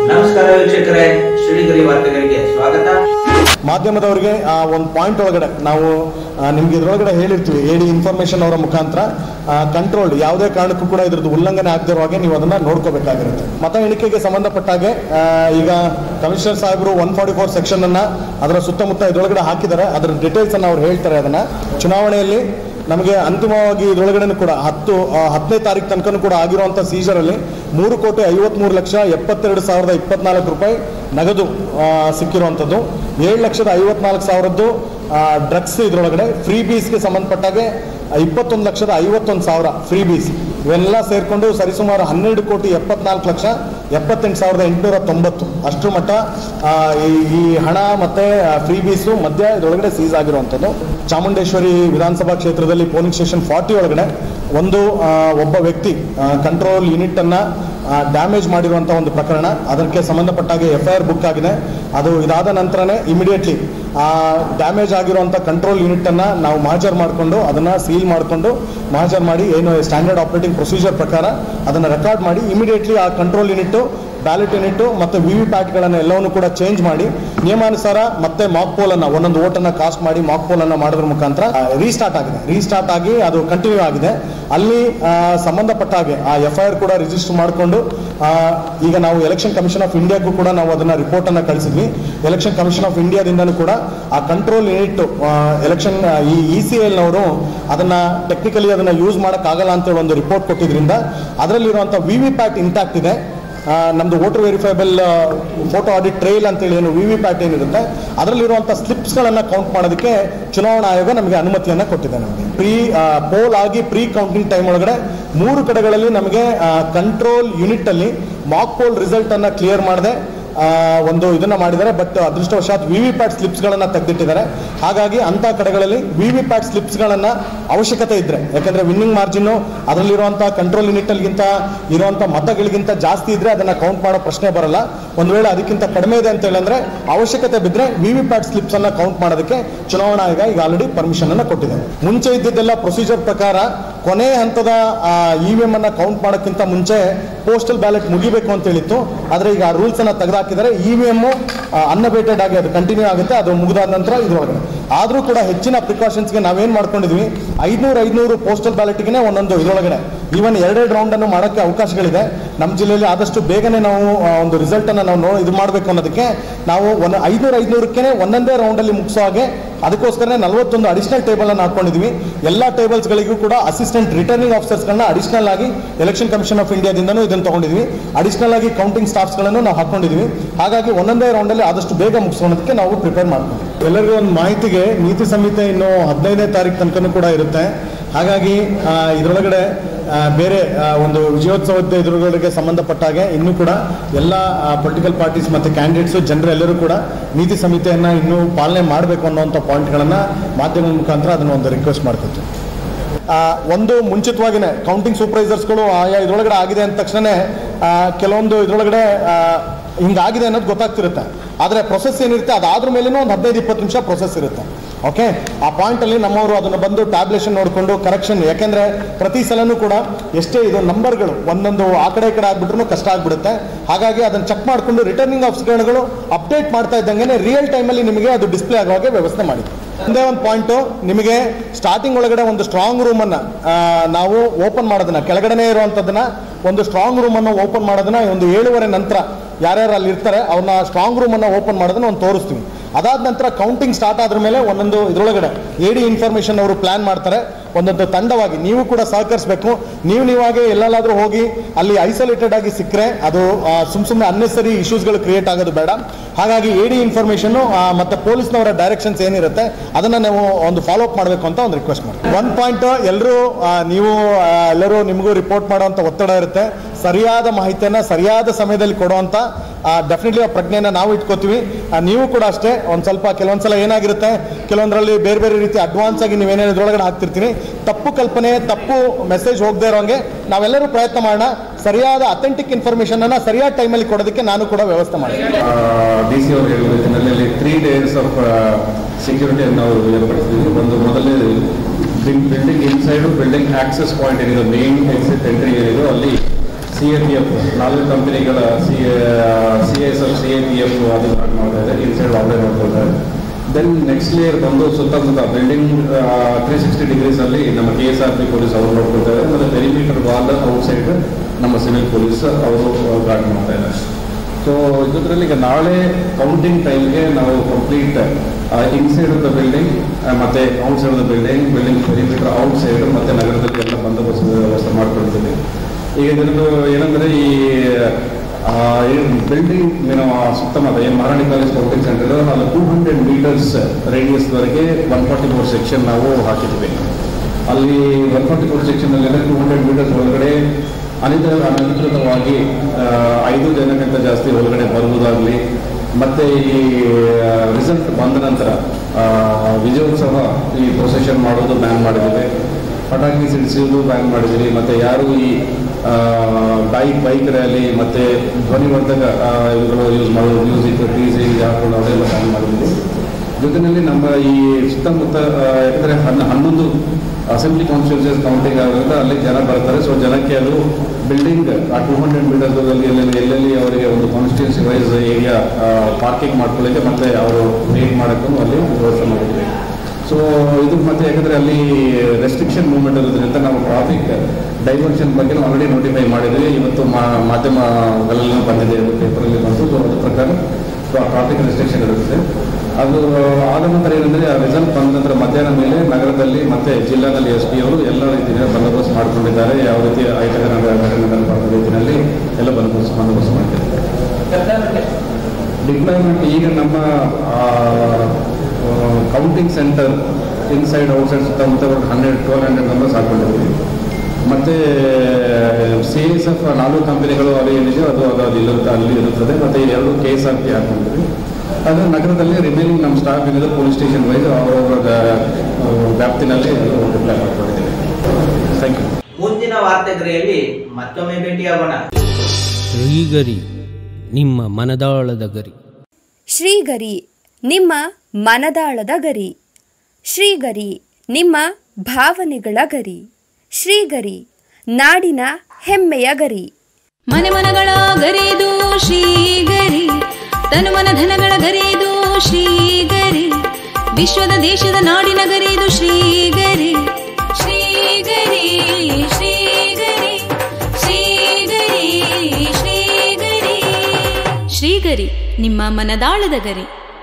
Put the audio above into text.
ನಮಸ್ಕಾರ ವೀಕ್ಷಕರೇ ಶ್ರೀಗರಿ ವಾರ್ತೆಗಳಿಗೆ ಸ್ವಾಗತ ಮಾಧ್ಯಮದವರಿಗೆ ಆ ಒಂದು ಪಾಯಿಂಟ್ ಒಳಗಡೆ ನಾವು ಆ, ನಿಮ್ಗೆ ಇದ್ರೊಳಗಡೆ ಹೇಳಿರ್ತೀವಿ ಹೇಳಿ ಇನ್ಫಾರ್ಮೇಶನ್ ಅವರ ಮುಖಾಂತರ ಕಂಟ್ರೋಲ್ಡ್ ಯಾವುದೇ ಕಾರಣಕ್ಕೂ ಕೂಡ ಇದ್ರದ್ದು ಉಲ್ಲಂಘನೆ ಆಗದಿರೋ ಹಾಗೆ ನೀವು ಅದನ್ನ ನೋಡ್ಕೋಬೇಕಾಗಿರುತ್ತೆ ಮತ ಎಣಿಕೆಗೆ ಸಂಬಂಧಪಟ್ಟ ಹಾಗೆ ಆ, ಈಗ ಕಮಿಷನರ್ ಸಾಹೇಬರು ಒನ್ ಫಾರ್ಟಿ ಫೋರ್ ಸೆಕ್ಷನ್ ಅನ್ನ ಅದರ ಸುತ್ತಮುತ್ತ ಇದ್ರೊಳಗಡೆ ಹಾಕಿದ್ದಾರೆ ಅದರ ಡೀಟೇಲ್ಸ್ ಅನ್ನ ಅವ್ರು ಹೇಳ್ತಾರೆ ಅದನ್ನ ಚುನಾವಣೆಯಲ್ಲಿ ನಮಗೆ ಅಂತಿಮವಾಗಿ ಇದರೊಳಗಡೆ ಕೂಡ ಹತ್ತು ಆ, ಹತ್ತನೇ ತಾರೀಕು ತನಕ ಕೂಡ ಆಗಿರುವಂಥ ಸೀಸರಲ್ಲಿ ಮೂರು ಕೋಟಿ ಐವತ್ಮೂರು ಲಕ್ಷ ಎಪ್ಪತ್ತೆರಡು ಸಾವಿರದ ಇಪ್ಪತ್ನಾಲ್ಕು ರೂಪಾಯಿ ನಗದು ಆ, ಸಿಕ್ಕಿರುವಂಥದ್ದು ಏಳು ಲಕ್ಷದ ಐವತ್ನಾಲ್ಕು ಸಾವಿರದ್ದು ಡ್ರಗ್ಸ್ ಇದರೊಳಗಡೆ ಫ್ರೀ ಬೀಸ್ಗೆ ಸಂಬಂಧಪಟ್ಟಾಗೆ ಇಪ್ಪತ್ತೊಂದು ಲಕ್ಷದ ಐವತ್ತೊಂದು ಸಾವಿರ ಫ್ರೀ ಬೀಸ್ ಇವೆಲ್ಲ ಸೇರಿಕೊಂಡು ಸರಿಸುಮಾರು ಹನ್ನೆರಡು ಕೋಟಿ ಎಪ್ಪತ್ನಾಲ್ಕು ಲಕ್ಷ ಎಪ್ಪತ್ತೆಂಟು ಸಾವಿರದ ಎಂಟುನೂರ ತೊಂಬತ್ತು ಅಷ್ಟರ ಮಟ್ಟ ಆ, ಈ- ಈ ಹಣ ಮತ್ತೆ ಫ್ರೀ ಬೀಸು ಮಧ್ಯ ಇದರೊಳಗಡೆ ಸೀಸ್ ಆಗಿರುವಂಥದ್ದು ಚಾಮುಂಡೇಶ್ವರಿ ವಿಧಾನಸಭಾ ಕ್ಷೇತ್ರದಲ್ಲಿ ಪೋಲಿಂಗ್ ಸ್ಟೇಷನ್ ಫಾರ್ಟಿ ಒಳಗಡೆ ಒಂದು ಆ, ಒಬ್ಬ ವ್ಯಕ್ತಿ ಕಂಟ್ರೋಲ್ ಯೂನಿಟ್ ಅನ್ನ ಡ್ಯಾಮೇಜ್ ಮಾಡಿರುವಂಥ ಒಂದು ಪ್ರಕರಣ ಅದಕ್ಕೆ ಸಂಬಂಧಪಟ್ಟಾಗೆ ಎಫ್ ಐ ಆರ್ ಬುಕ್ ಆಗಿದೆ ಅದು ಇದಾದ ನಂತರನೇ ಇಮಿಡಿಯೇಟ್ಲಿ ಆ ಡ್ಯಾಮೇಜ್ ಆಗಿರುವಂಥ ಕಂಟ್ರೋಲ್ ಯೂನಿಟ್ ಅನ್ನ ನಾವು ಮಹಜರ್ ಮಾಡಿಕೊಂಡು ಅದನ್ನ ಸೀಲ್ ಮಾಡಿಕೊಂಡು ಮಹಜರ್ ಮಾಡಿ ಏನು ಸ್ಟ್ಯಾಂಡರ್ಡ್ ಆಪರೇಟಿಂಗ್ ಪ್ರೊಸೀಜರ್ ಪ್ರಕಾರ ಅದನ್ನ ರೆಕಾರ್ಡ್ ಮಾಡಿ ಇಮಿಡಿಯೇಟ್ಲಿ ಆ ಕಂಟ್ರೋಲ್ ಯೂನಿಟ್ ಬ್ಯಾಲೆಟ್ ಯೂನಿಟ್ ಮತ್ತು ವಿ ವಿ ಪ್ಯಾಟ್ಗಳನ್ನು ಎಲ್ಲವನ್ನು ಕೂಡ ಚೇಂಜ್ ಮಾಡಿ ನಿಯಮಾನುಸಾರ ಮತ್ತೆ ಮಾಕ್ ಪೋಲ್ ಅನ್ನ ಒಂದೊಂದು ಓಟನ್ನ ಕಾಸ್ಟ್ ಮಾಡಿ ಮಾಕ್ ಪೋಲ್ ಅನ್ನ ಮಾಡೋದ್ರ ಮುಖಾಂತರ ರೀಸ್ಟಾರ್ಟ್ ಆಗಿದೆ ರೀಸ್ಟಾರ್ಟ್ ಆಗಿ ಅದು ಕಂಟಿನ್ಯೂ ಆಗಿದೆ ಅಲ್ಲಿ ಆ, ಸಂಬಂಧಪಟ್ಟ ಹಾಗೆ ಆ ಎಫ್ ಐ ಆರ್ ಕೂಡ ರಿಜಿಸ್ಟರ್ ಮಾಡಿಕೊಂಡು ಈಗ ನಾವು ಎಲೆಕ್ಷನ್ ಕಮಿಷನ್ ಆಫ್ ಇಂಡಿಯಾಗೂ ಕೂಡ ನಾವು ಅದನ್ನ ರಿಪೋರ್ಟ್ ಅನ್ನ ಕಳಿಸಿದ್ವಿ ಎಲೆಕ್ಷನ್ ಕಮಿಷನ್ ಆಫ್ ಇಂಡಿಯಾದಿಂದನೂ ಕೂಡ ಆ ಕಂಟ್ರೋಲ್ ಯೂನಿಟ್ ಎಲೆಕ್ಷನ್ ಈ ಇ ಸಿ ಎಲ್ನವರು ಅದನ್ನ ಟೆಕ್ನಿಕಲಿ ಅದನ್ನ ಯೂಸ್ ಮಾಡೋಕ್ಕಾಗಲ್ಲ ಅಂತೇಳಿ ಒಂದು ರಿಪೋರ್ಟ್ ಕೊಟ್ಟಿದ್ರಿಂದ ಅದರಲ್ಲಿರುವಂಥ ವಿ ವಿ ಪ್ಯಾಟ್ ಇಂಟ್ಯಾಕ್ಟ್ ಇದೆ ಆ, ನಮ್ದು voter verifiable photo audit trail ಅಂತೇಳಿ ಏನು ವಿ ವಿ ಪ್ಯಾಟ್ ಏನಿರುತ್ತೆ ಅದರಲ್ಲಿರುವಂಥ ಸ್ಲಿಪ್ಸ್ಗಳನ್ನು ಕೌಂಟ್ ಮಾಡೋದಕ್ಕೆ ಚುನಾವಣಾ ಆಯೋಗ ನಮಗೆ ಅನುಮತಿಯನ್ನು ಕೊಟ್ಟಿದೆ ನಮಗೆ ಪ್ರೀ ಪೋಲ್ ಆಗಿ ಪ್ರೀ ಕೌಂಟಿಂಗ್ ಟೈಮ್ ಒಳಗಡೆ ಮೂರು ಕಡೆಗಳಲ್ಲಿ ನಮಗೆ ಕಂಟ್ರೋಲ್ ಯೂನಿಟ್ ಅಲ್ಲಿ ಮಾಕ್ ಪೋಲ್ ರಿಸಲ್ಟ್ ಅನ್ನ ಕ್ಲಿಯರ್ ಮಾಡದೆ ಆ, ಒಂದು ಇದನ್ನ ಮಾಡಿದ್ದಾರೆ ಬಟ್ ಅದೃಷ್ಟವಶಾತ್ ವಿ ವಿ ಪ್ಯಾಟ್ ಸ್ಲಿಪ್ಸ್ಗಳನ್ನು ತೆಗೆದಿಟ್ಟಿದ್ದಾರೆ ಹಾಗಾಗಿ ಅಂತ ಕಡೆಗಳಲ್ಲಿ ವಿ ವಿ ಪ್ಯಾಟ್ ಸ್ಲಿಪ್ಸ್ಗಳನ್ನು ಅವಶ್ಯಕತೆ ಇದ್ರೆ ಯಾಕಂದ್ರೆ ವಿನ್ನಿಂಗ್ ಮಾರ್ಜಿನ್ ಅದರಲ್ಲಿರುವಂಥ ಕಂಟ್ರೋಲ್ ಯೂನಿಟಲ್ಗಿಂತ ಇರುವಂಥ ಮತಗಳಿಗಿಂತ ಜಾಸ್ತಿ ಇದ್ರೆ ಅದನ್ನ ಕೌಂಟ್ ಮಾಡೋ ಪ್ರಶ್ನೆ ಬರಲ್ಲ ಒಂದು ವೇಳೆ ಅದಕ್ಕಿಂತ ಕಡಿಮೆ ಇದೆ ಅಂತ ಹೇಳಿದ್ರೆ ಅವಶ್ಯಕತೆ ಬಿದ್ದರೆ ವಿ ವಿ ಪ್ಯಾಟ್ ಸ್ಲಿಪ್ಸ್ ಅನ್ನ ಕೌಂಟ್ ಮಾಡೋದಕ್ಕೆ ಚುನಾವಣಾ ಆಯೋಗ ಈಗ ಆಲ್ರೆಡಿ ಪರ್ಮಿಷನ್ ಅನ್ನ ಕೊಟ್ಟಿದೆ ಮುಂಚೆ ಇದ್ದಿದ್ದೆಲ್ಲ ಪ್ರೊಸೀಜರ್ ಪ್ರಕಾರ ಕೊನೆ ಹಂತದ ಇ ವಿ ಎಂ ಅನ್ನ ಕೌಂಟ್ ಮಾಡೋಕ್ಕಿಂತ ಮುಂಚೆ ಪೋಸ್ಟಲ್ ಬ್ಯಾಲೆಟ್ ಮುಗಿಬೇಕು ಅಂತ ಹೇಳಿತ್ತು ಆದರೆ ಈಗ ಆ ರೂಲ್ಸ್ ಅನ್ನ ತೆಗೆದಾಕಿದರೆ ಇ ವಿ ಎಮ್ ಅನ್ಅಬೇಟೆಡ್ ಆಗಿ ಅದು ಕಂಟಿನ್ಯೂ ಆಗುತ್ತೆ ಅದು ಮುಗಿದಾದ ನಂತರ ಇದ್ರೊಳಗಡೆ ಆದರೂ ಕೂಡ ಹೆಚ್ಚಿನ ಪ್ರಿಕಾಷನ್ಸ್ಗೆ ನಾವೇನು ಮಾಡ್ಕೊಂಡಿದ್ವಿ ಐದ್ನೂರು ಐದ್ನೂರು ಪೋಸ್ಟಲ್ ಬ್ಯಾಲೆಟ್ಗೆ ಒಂದೊಂದು ಇದರೊಳಗಡೆ ಈವನ್ ಎರಡೆರಡು ರೌಂಡ್ ಅನ್ನು ಮಾಡೋಕ್ಕೆ ಅವಕಾಶಗಳಿದೆ ನಮ್ಮ ಜಿಲ್ಲೆಯಲ್ಲಿ ಆದಷ್ಟು ಬೇಗನೆ ನಾವು ಆ, ಒಂದು ರಿಸಲ್ಟ್ ಅನ್ನ ನಾವು ನೋ ಇದು ಮಾಡಬೇಕು ಅನ್ನೋದಕ್ಕೆ ನಾವು ಒಂದು ಐದ್ನೂರು ಐದ್ನೂರಕ್ಕೆ ಒಂದೊಂದೇ ರೌಂಡಲ್ಲಿ ಮುಗಿಸೋ ಹಾಗೆ ಅದಕ್ಕೋಸ್ಕರನೇ ನಲವತ್ತೊಂದು ಅಡಿಷನಲ್ ಟೇಬಲ್ ಅನ್ನು ಹಾಕೊಂಡಿದ್ವಿ ಎಲ್ಲ ಟೇಬಲ್ಸ್ಗಳಿಗೂ ಕೂಡ ಅಸಿಸ್ಟೆಂಟ್ ರಿಟರ್ನಿಂಗ್ ಆಫೀಸರ್ಸ್ಗಳನ್ನ ಅಡಿಷನಲ್ ಆಗಿ ಎಲೆಕ್ಷನ್ ಕಮಿಷನ್ ಆಫ್ ಇಂಡಿಯಾದಿಂದನೂ ಇದನ್ನು ತಗೊಂಡಿದ್ವಿ ಅಡಿಷನಲ್ ಆಗಿ ಕೌಂಟಿಂಗ್ ಸ್ಟಾಫ್ಸ್ಗಳನ್ನು ನಾವು ಹಾಕೊಂಡಿದ್ವಿ ಹಾಗಾಗಿ ಒಂದೊಂದೇ ರೌಂಡಲ್ಲಿ ಆದಷ್ಟು ಬೇಗ ಮುಗಿಸೋಣದಕ್ಕೆ ನಾವು ಪ್ರಿಪೇರ್ ಮಾಡ್ತೀವಿ ಎಲ್ಲರಿಗೂ ಒಂದು ಮಾಹಿತಿಗೆ ನೀತಿ ಸಂಹಿತೆ ಇನ್ನು ಹದಿನೈದನೇ ತಾರೀಕು ತನಕನೂ ಕೂಡ ಇರುತ್ತೆ ಹಾಗಾಗಿ ಆ, ಇದರೊಳಗಡೆ ಆ, ಬೇರೆ ಆ, ಒಂದು ವಿಜಯೋತ್ಸವದ ಇದ್ರೊಳಗೆ ಸಂಬಂಧಪಟ್ಟ ಹಾಗೆ ಇನ್ನೂ ಕೂಡ ಎಲ್ಲ ಪೊಲಿಟಿಕಲ್ ಪಾರ್ಟೀಸ್ ಮತ್ತು ಕ್ಯಾಂಡಿಡೇಟ್ಸು ಜನರೆಲ್ಲರೂ ಕೂಡ ನೀತಿ ಸಂಹಿತೆಯನ್ನು ಇನ್ನೂ ಪಾಲನೆ ಮಾಡಬೇಕು ಅನ್ನೋಂಥ ಪಾಯಿಂಟ್ಗಳನ್ನು ಮಾಧ್ಯಮದ ಮುಖಾಂತರ ಅದನ್ನು ಒಂದು ರಿಕ್ವೆಸ್ಟ್ ಮಾಡ್ಕೊತೀವಿ ಆ, ಒಂದು ಮುಂಚಿತವಾಗಿನೇ ಕೌಂಟಿಂಗ್ ಸೂಪರ್ವೈಸರ್ಸ್ಗಳು ಆಯಾ ಇದ್ರೊಳಗಡೆ ಆಗಿದೆ ಅಂದ ತಕ್ಷಣ ಕೆಲವೊಂದು ಇದ್ರೊಳಗಡೆ ಆ, ಹಿಂಗಾಗಿದೆ ಅನ್ನೋದು ಗೊತ್ತಾಗ್ತಿರುತ್ತೆ ಆದರೆ ಪ್ರೊಸೆಸ್ ಏನಿರುತ್ತೆ ಅದಾದ್ರ ಮೇಲೇನೂ ಒಂದು ಹದಿನೈದು ಇಪ್ಪತ್ತು ನಿಮಿಷ ಪ್ರೊಸೆಸ್ ಇರುತ್ತೆ ಓಕೆ ಆ ಪಾಯಿಂಟಲ್ಲಿ ನಮ್ಮವರು ಅದನ್ನು ಬಂದು ಟ್ಯಾಬ್ಲೇಷನ್ ನೋಡಿಕೊಂಡು ಕರೆಕ್ಷನ್ ಯಾಕೆಂದರೆ ಪ್ರತಿ ಸಲನೂ ಕೂಡ ಎಷ್ಟೇ ಇದು ನಂಬರ್ಗಳು ಒಂದೊಂದು ಆ ಕಡೆ ಈ ಕಡೆ ಆಗ್ಬಿಟ್ರು ಕಷ್ಟ ಆಗ್ಬಿಡುತ್ತೆ ಹಾಗಾಗಿ ಅದನ್ನು ಚೆಕ್ ಮಾಡಿಕೊಂಡು ರಿಟರ್ನಿಂಗ್ ಆಫೀಸ್ಗಳು ಅಪ್ಡೇಟ್ ಮಾಡ್ತಾ ಇದ್ದಂಗೆ ರಿಯಲ್ ಟೈಮಲ್ಲಿ ನಿಮಗೆ ಅದು ಡಿಸ್ಪ್ಲೇ ಆಗೋ ಹಾಗೆ ವ್ಯವಸ್ಥೆ ಮಾಡಿ ಒಂದೇ ಒಂದು ಪಾಯಿಂಟು ನಿಮಗೆ ಸ್ಟಾರ್ಟಿಂಗ್ ಒಳಗಡೆ ಒಂದು ಸ್ಟ್ರಾಂಗ್ ರೂಮನ್ನು ನಾವು ಓಪನ್ ಮಾಡೋದನ್ನ ಕೆಳಗಡೆನೇ ಇರುವಂಥದ್ದನ್ನ ಒಂದು ಸ್ಟ್ರಾಂಗ್ ರೂಮನ್ನು ಓಪನ್ ಮಾಡೋದನ್ನ ಒಂದು ಏಳುವರೆ ನಂತರ ಯಾರ್ಯಾರು ಅಲ್ಲಿ ಇರ್ತಾರೆ ಅವ್ರನ್ನ ಸ್ಟ್ರಾಂಗ್ ರೂಮನ್ನು ಓಪನ್ ಮಾಡೋದನ್ನ ಒಂದು ತೋರಿಸ್ತೀವಿ ಅದಾದ ನಂತರ ಕೌಂಟಿಂಗ್ ಸ್ಟಾರ್ಟ್ ಆದ್ರ ಮೇಲೆ ಒಂದೊಂದು ಇದರೊಳಗಡೆ ಎ ಡಿ ಇನ್ಫಾರ್ಮೇಷನ್ ಅವರು ಪ್ಲಾನ್ ಮಾಡ್ತಾರೆ ಒಂದೊಂದು ತಂಡವಾಗಿ ನೀವು ಕೂಡ ಸಹಕರಿಸಬೇಕು ನೀವು ನೀವಾಗೆ ಎಲ್ಲೆಲ್ಲಾದ್ರೂ ಹೋಗಿ ಅಲ್ಲಿ ಐಸೋಲೇಟೆಡ್ ಆಗಿ ಸಿಕ್ಕರೆ ಅದು ಸುಮ್ ಸುಮ್ಮನೆ ಅನ್ನೆಸರಿ ಇಶ್ಯೂಸ್ಗಳು ಕ್ರಿಯೇಟ್ ಆಗೋದು ಬೇಡ ಹಾಗಾಗಿ ಎ ಡಿ ಇನ್ಫಾರ್ಮೇಷನ್ ಮತ್ತೆ ಪೊಲೀಸ್ನವರ ಡೈರೆಕ್ಷನ್ಸ್ ಏನಿರುತ್ತೆ ಅದನ್ನ ನಾವು ಒಂದು ಫಾಲೋ ಅಪ್ ಮಾಡಬೇಕು ಅಂತ ಒಂದು ರಿಕ್ವೆಸ್ಟ್ ಮಾಡಿ ಒನ್ ಪಾಯಿಂಟ್ ಎಲ್ಲರೂ ನೀವು ಆ, ಎಲ್ಲರೂ ನಿಮಗೂ ರಿಪೋರ್ಟ್ ಮಾಡುವಂತ ಒತ್ತಡ ಇರುತ್ತೆ ಸರಿಯಾದ ಮಾಹಿತಿಯನ್ನ ಸರಿಯಾದ ಸಮಯದಲ್ಲಿ ಕೊಡುವಂತ ಡೆಫಿನೆಟ್ಲಿ ಆ ಪ್ರಜ್ಞೆನ ನಾವು ಇಟ್ಕೋತೀವಿ ಆ, ನೀವು ಕೂಡ ಅಷ್ಟೇ ಒಂದು ಸ್ವಲ್ಪ ಕೆಲವೊಂದ್ಸಲ ಏನಾಗಿರುತ್ತೆ ಕೆಲವೊಂದರಲ್ಲಿ ಬೇರೆ ಬೇರೆ ರೀತಿ ಅಡ್ವಾನ್ಸ್ ಆಗಿ ನೀವೇನೇನು ಇದ್ರೊಳಗಡೆ ಹಾಕ್ತಿರ್ತೀನಿ ತಪ್ಪು ಕಲ್ಪನೆ ತಪ್ಪು ಮೆಸೇಜ್ ಹೋಗದೆ ಇರೋಂಗೆ ನಾವೆಲ್ಲರೂ ಪ್ರಯತ್ನ ಮಾಡೋಣ ಸರಿಯಾದ ಅಥೆಂಟಿಕ್ ಇನ್ಫಾರ್ಮೇಷನ್ ಅನ್ನ ಸರಿಯಾದ ಟೈಮಲ್ಲಿ ಕೊಡೋದಕ್ಕೆ ನಾನು ಕೂಡ ವ್ಯವಸ್ಥೆ ಮಾಡ್ತೀನಿ ಡಿ ಸಿ ಅವರು ಹೇಳಿದ ರೀತಿಯಲ್ಲಿ ತ್ರೀ ಡೇಸ್ ಆಫ್ ಸೆಕ್ಯೂರಿಟಿಯನ್ನು ನಾವು ಏರ್ಪಡಿಸಿದ್ವಿ ಒಂದು ಮೊದಲನೇ building inside building access point ಏನಿದೆ ಮೇನ್ ಎಕ್ಸಿಟ್ ಎಂಟ್ರಿ ಏನಿದೆ ಅಲ್ಲಿ ಸಿ ಎ ಪಿ ಎಫ್ ನಾಲ್ಕು ಕಂಪನಿಗಳ C C S F C A P F ಅದು ಸ್ಟಾರ್ಟ್ ಮಾಡ್ತಾ ಇದೆ ಇನ್ಸೈಡ್ ಆಲ್ರೆಡಿ ನೋಡ್ಕೊಳ್ತಾರೆ ದೆನ್ ನೆಕ್ಸ್ಟ್ ಲೇಯರ್ ಬಂದು ಸುತ್ತಮುತ್ತ ಬಿಲ್ಡಿಂಗ್ ತ್ರೀ ಸಿಕ್ಸ್ಟಿ ಡಿಗ್ರೀಸಲ್ಲಿ ನಮ್ಮ K S R P police ಅವರು ನೋಡ್ಕೊಳ್ತಾರೆ ಮತ್ತು ಪೆರಿಮೀಟರ್ ವಾಲ್ ಔಟ್ಸೈಡ್ ನಮ್ಮ ಸಿವಿಲ್ ಪೊಲೀಸ್ ಅವರು ಗಾರ್ಡ್ ಮಾಡ್ತಾ ಇದ್ದಾರೆ ಸೊ ಇದರಲ್ಲಿ ಈಗ ನಾಳೆ ಕೌಂಟಿಂಗ್ ಟೈಮ್ಗೆ ನಾವು complete inside of the building ಮತ್ತೆ outside of the building building perimeter outside ಮತ್ತೆ ನಗರದಲ್ಲಿ ಎಲ್ಲ ಬಂದೋಬಸ್ತ್ ವ್ಯವಸ್ಥೆ ಮಾಡ್ಕೊಳ್ತೀವಿ ಈಗ ಇದರದ್ದು ಏನಂದ್ರೆ ಈ ಬಿಲ್ಡಿಂಗ್ ಏನೋ ಸುತ್ತಮುತ್ತ ಏನು ಮಹಾರಾಣಿ ಕಾಲೇಜ್ ಕೌಂಟಿಂಗ್ ಸೆಂಟರ್ ಇದೆ ಅಲ್ಲಿ ಟೂ ಹಂಡ್ರೆಡ್ ಮೀಟರ್ಸ್ ರೇಡಿಯಸ್ವರೆಗೆ ಒನ್ ಫಾರ್ಟಿ ಫೋರ್ ಸೆಕ್ಷನ್ ನಾವು ಹಾಕಿದ್ವಿ ಅಲ್ಲಿ ಒನ್ ಫಾರ್ಟಿ ಫೋರ್ ಸೆಕ್ಷನಲ್ಲಿ ಟೂ ಹಂಡ್ರೆಡ್ ಮೀಟರ್ಸ್ ಒಳಗಡೆ ಅನಿತ ಅನಧಿಕೃತವಾಗಿ ಆ, ಐದು ಜನಕ್ಕಿಂತ ಜಾಸ್ತಿ ಒಳಗಡೆ ಬರುವುದಾಗಲಿ ಮತ್ತೆ ಈ ರಿಸಲ್ಟ್ ಬಂದ ನಂತರ ಆ, ವಿಜಯೋತ್ಸವ ಈ ಪ್ರೊಸೆಷನ್ ಮಾಡೋದು ಬ್ಯಾನ್ ಮಾಡಿದ್ದೀವಿ ಪಟಾಕಿ ಸಿಡಿಸೋದು ಬ್ಯಾನ್ ಮಾಡಿದ್ದೀವಿ ಮತ್ತೆ ಯಾರು ಈ ಬೈಕ್ ಬೈಕ್ ರ್ಯಾಲಿ ಮತ್ತೆ ಧ್ವನಿವರ್ಧಕ ಆ, ಇವುಗಳು ಯೂಸ್ ಮಾಡೋದು ಮ್ಯೂಸಿಕ್ ಡಿ ಜೆ ಹಾಕೊಂಡು ಅವರೆಲ್ಲ ಬ್ಯಾನ್ ಮಾಡಿದ್ದೀವಿ ಜೊತೆಯಲ್ಲಿ ನಮ್ಮ ಈ ಸುತ್ತಮುತ್ತ ಆ, ಯಾಕಂದ್ರೆ ಹನ್ನ ಹನ್ನೊಂದು ಅಸೆಂಬ್ಲಿ ಕಾನ್ಸ್ಟಿಟ್ಯೂನ್ಸೀಸ್ ಕೌಂಟಿಂಗ್ ಆಗೋದ್ರಿಂದ ಅಲ್ಲಿ ಜನ ಬರ್ತಾರೆ ಸೊ ಜನಕ್ಕೆ ಅದು ಬಿಲ್ಡಿಂಗ್ ಆ ಟೂ ಹಂಡ್ರೆಡ್ ಮೀಟರ್ಸ್ ಎಲ್ಲೆಲ್ಲಿ ಎಲ್ಲೆಲ್ಲಿ ಅವರಿಗೆ ಒಂದು ಕಾನ್ಸ್ಟಿಟ್ಯೂನ್ಸಿ ವೈಸ್ ಏರಿಯಾ ಪಾರ್ಕಿಂಗ್ ಮಾಡ್ಕೊಳ್ಳಿಕ್ಕೆ ಮತ್ತೆ ಅವರು ವೇಟ್ ಮಾಡೋಕ್ಕೂ ಅಲ್ಲಿ ವ್ಯವಸ್ಥೆ ಮಾಡಿದ್ವಿ ಸೊ ಇದು ಮತ್ತೆ ಯಾಕಂದ್ರೆ ಅಲ್ಲಿ ರೆಸ್ಟ್ರಿಕ್ಷನ್ ಮೂವ್ಮೆಂಟ್ ಇರೋದ್ರಿಂದ ನಾವು ಟ್ರಾಫಿಕ್ ಡೈವರ್ಷನ್ ಬಗ್ಗೆ ನಾವು ಆಲ್ರೆಡಿ ನೋಟಿಫೈ ಮಾಡಿದ್ವಿ ಇವತ್ತು ಮಾ- ಮಾಧ್ಯಮಗಳಲ್ಲಿ ಬಂದಿದೆ ಪೇಪರಲ್ಲಿ ಬಂತು ಸೊ ಅದ್ರ ಪ್ರಕಾರ ಟ್ರಾಫಿಕ್ ರೆಸ್ಟ್ರಿಕ್ಷನ್ ಇರುತ್ತೆ ಅದು ಆದ ನಂತರ ಏನಂದ್ರೆ ಆ ರಿಸಲ್ಟ್ ಬಂದ ನಂತರ ಮಧ್ಯಾಹ್ನ ಮೇಲೆ ನಗರದಲ್ಲಿ ಮತ್ತೆ ಜಿಲ್ಲಾದಲ್ಲಿ ಎಸ್ ಪಿ ಅವರು ಎಲ್ಲ ರೀತಿಯ ಬಂದೋಬಸ್ತ್ ಮಾಡ್ಕೊಂಡಿದ್ದಾರೆ ಯಾವ ರೀತಿ ಅಹಿತಕರ ಘಟನೆಗಳು ಬರುವ ರೀತಿಯಲ್ಲಿ ಎಲ್ಲ ಬಂದೋಬಸ್ತ್ ಬಂದೋಬಸ್ತ್ ಮಾಡಿದ್ದಾರೆ ಡಿಪ್ಲಾಯ್ಮೆಂಟ್ ಈಗ ನಮ್ಮ ಕೌಂಟಿಂಗ್ ಸೆಂಟರ್ ಇನ್ಸೈಡ್ ಔಟ್ಸೈಡ್ ಸುತ್ತಮುತ್ತ ಒಂದು ಹಂಡ್ರೆಡ್ ಟ್ವೆಲ್ ಹಂಡ್ರೆಡ್ ಮೆಂಬರ್ಸ್ ಹಾಕೊಂಡಿದ್ದೀವಿ ಮತ್ತೆ ಸಿ ಎಸ್ ಎಫ್ ನಾಲ್ಕು ಕಂಪನಿಗಳು ಅಲ್ಲಿ ಏನಿದೆ ಅದು ಅದು ಅಲ್ಲಿ ಇರುತ್ತೆ ಅಲ್ಲಿ ಇರುತ್ತದೆ ಮತ್ತೆ ಈ ಎರಡು ಕೆ ಎಸ್ ಆರ್ ಪಿ ಹಾಕೊಂಡಿದ್ವಿ ಅದು ನಗರದಲ್ಲಿ ರಿಮೈನಿಂಗ್ ನಮ್ಮ ಸ್ಟಾಫ್ ಏನಿದೆ ಪೊಲೀಸ್ ಸ್ಟೇಷನ್ ವೈಸ್ ಅವರವರ ವ್ಯಾಪ್ತಿನಲ್ಲಿ ಡಿಪ್ಲಾಯ್ ಮಾಡ್ಕೊಂಡಿದ್ದೀವಿ ಥ್ಯಾಂಕ್ ಯು ಮುಂದಿನ ವಾರ್ತೆಗರಿಯಲ್ಲಿ ಮತ್ತೊಮ್ಮೆ ಭೇಟಿಯಾಗೋಣ ಶ್ರೀಗರಿ ನಿಮ್ಮ ಮನದಾಳದ ಗರಿ ಶ್ರೀಗರಿ ನಿಮ್ಮ ಮನದಾಳದ ಗರಿ ಶ್ರೀಗರಿ ನಿಮ್ಮ ಭಾವನೆಗಳ ಗರಿ ಶ್ರೀಗರಿ ನಾಡಿನ ಹೆಮ್ಮೆಯ ಗರಿ ಮನೆ ಮನಗಳ ಗರಿದು ಶ್ರೀಗರಿ ತನು ಮನ ಧನಗಳ ಗರಿದು ಶ್ರೀಗರಿ ವಿಶ್ವದ ದೇಶದ ನಾಡಿನ ಗರಿದು ಶ್ರೀಗರಿ ಶ್ರೀಗರಿ ಶ್ರೀಗರಿ ಶ್ರೀಗರಿ ಶ್ರೀಗರಿ ಶ್ರೀಗರಿ ನಿಮ್ಮ ಮನದಾಳದ ಗರಿ